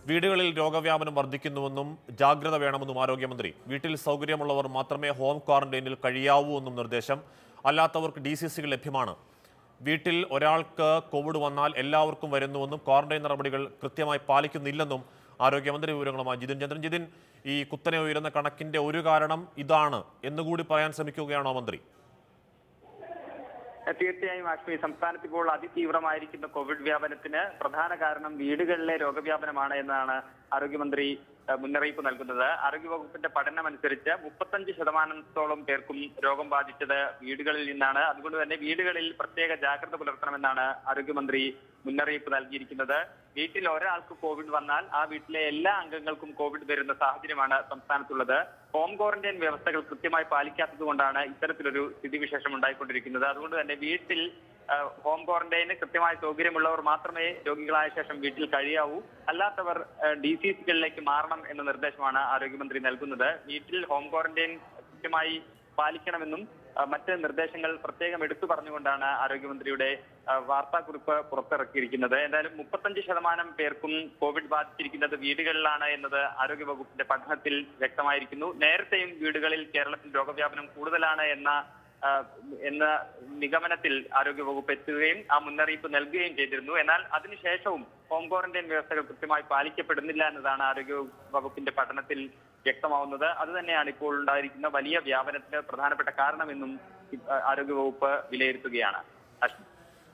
വീടുകളിൽ രോഗവ്യാപനം വർദ്ധിക്കുന്നുവെന്നും ജാഗ്രത വേണമെന്നും ആരോഗ്യമന്ത്രി വീട്ടിൽ സൗകര്യമുള്ളവർ മാത്രമേ ഹോം ക്വാറന്റൈനിൽ കഴിയാവൂ എന്നും നിർദ്ദേശം അല്ലാത്തവർക്ക് ഡി സി സികൾ ലഭ്യമാണ് വീട്ടിൽ ഒരാൾക്ക് കോവിഡ് വന്നാൽ എല്ലാവർക്കും വരുന്നുവെന്നും ക്വാറന്റൈൻ നടപടികൾ കൃത്യമായി പാലിക്കുന്നില്ലെന്നും ആരോഗ്യമന്ത്രി വിവരങ്ങളുമായി ജിതിൻ ചന്ദ്രൻ ജിതിൻ ഈ കുത്തനെ ഉയരുന്ന കണക്കിന്റെ ഒരു കാരണം ഇതാണ് എന്നുകൂടി പറയാൻ ശ്രമിക്കുകയാണോ മന്ത്രി തീർച്ചയായും ആഷ്മി സംസ്ഥാനത്ത് ഇപ്പോൾ അതിതീവ്രമായിരിക്കുന്ന കോവിഡ് വ്യാപനത്തിന് പ്രധാന കാരണം വീടുകളിലെ രോഗവ്യാപനമാണ് എന്നാണ് ആരോഗ്യമന്ത്രി ഏഹ്, മുന്നറിയിപ്പ് നൽകുന്നത് ആരോഗ്യവകുപ്പിന്റെ പഠനം അനുസരിച്ച് മുപ്പത്തഞ്ച് ശതമാനത്തോളം പേർക്കും രോഗം ബാധിച്ചത് വീടുകളിൽ നിന്നാണ് അതുകൊണ്ട് തന്നെ വീടുകളിൽ പ്രത്യേക ജാഗ്രത പുലർത്തണമെന്നാണ് ആരോഗ്യമന്ത്രി മുന്നറിയിപ്പ് നൽകിയിരിക്കുന്നത് വീട്ടിൽ ഒരാൾക്ക് കോവിഡ് വന്നാൽ ആ വീട്ടിലെ എല്ലാ അംഗങ്ങൾക്കും കോവിഡ് വരുന്ന സാഹചര്യമാണ് സംസ്ഥാനത്തുള്ളത് ഹോം ക്വാറന്റൈൻ വ്യവസ്ഥകൾ കൃത്യമായി പാലിക്കാത്തത് കൊണ്ടാണ് ഇത്തരത്തിലൊരു സ്ഥിതിവിശേഷം ഉണ്ടായിക്കൊണ്ടിരിക്കുന്നത് അതുകൊണ്ട് തന്നെ വീട്ടിൽ ആ, ഹോം ക്വാറന്റൈന് കൃത്യമായ സൗകര്യമുള്ളവർ മാത്രമേ രോഗികളായ ശേഷം വീട്ടിൽ കഴിയാവൂ അല്ലാത്തവർ ഡി സി സികളിലേക്ക് മാറണം എന്ന നിർദ്ദേശമാണ് ആരോഗ്യമന്ത്രി നൽകുന്നത് വീട്ടിൽ ഹോം ക്വാറന്റൈൻ കൃത്യമായി പാലിക്കണമെന്നും ആ, മറ്റ് നിർദ്ദേശങ്ങൾ പ്രത്യേകം എടുത്തു പറഞ്ഞുകൊണ്ടാണ് ആരോഗ്യമന്ത്രിയുടെ ആ, വാർത്താക്കുറിപ്പ് പുറത്തിറക്കിയിരിക്കുന്നത് എന്തായാലും മുപ്പത്തഞ്ച് ശതമാനം പേർക്കും കോവിഡ് ബാധിച്ചിരിക്കുന്നത് വീടുകളിലാണ് എന്നത് ആരോഗ്യവകുപ്പിന്റെ പഠനത്തിൽ വ്യക്തമായിരിക്കുന്നു നേരത്തെയും വീടുകളിൽ കേരളത്തിൽ രോഗവ്യാപനം കൂടുതലാണ് എന്ന ആ, എന്ന നിഗമനത്തിൽ ആരോഗ്യവകുപ്പ് എത്തുകയും ആ മുന്നറിയിപ്പ് നൽകുകയും ചെയ്തിരുന്നു എന്നാൽ അതിനുശേഷവും ഹോം ക്വാറന്റൈൻ വ്യവസ്ഥകൾ കൃത്യമായി പാലിക്കപ്പെടുന്നില്ല എന്നതാണ് ആരോഗ്യ വകുപ്പിന്റെ പഠനത്തിൽ വ്യക്തമാവുന്നത് അത് തന്നെയാണ് ഇപ്പോൾ ഉണ്ടായിരിക്കുന്ന വലിയ വ്യാപനത്തിന് പ്രധാനപ്പെട്ട കാരണമെന്നും ഇ- ആരോഗ്യവകുപ്പ് വിലയിരുത്തുകയാണ് അശ്വിൻ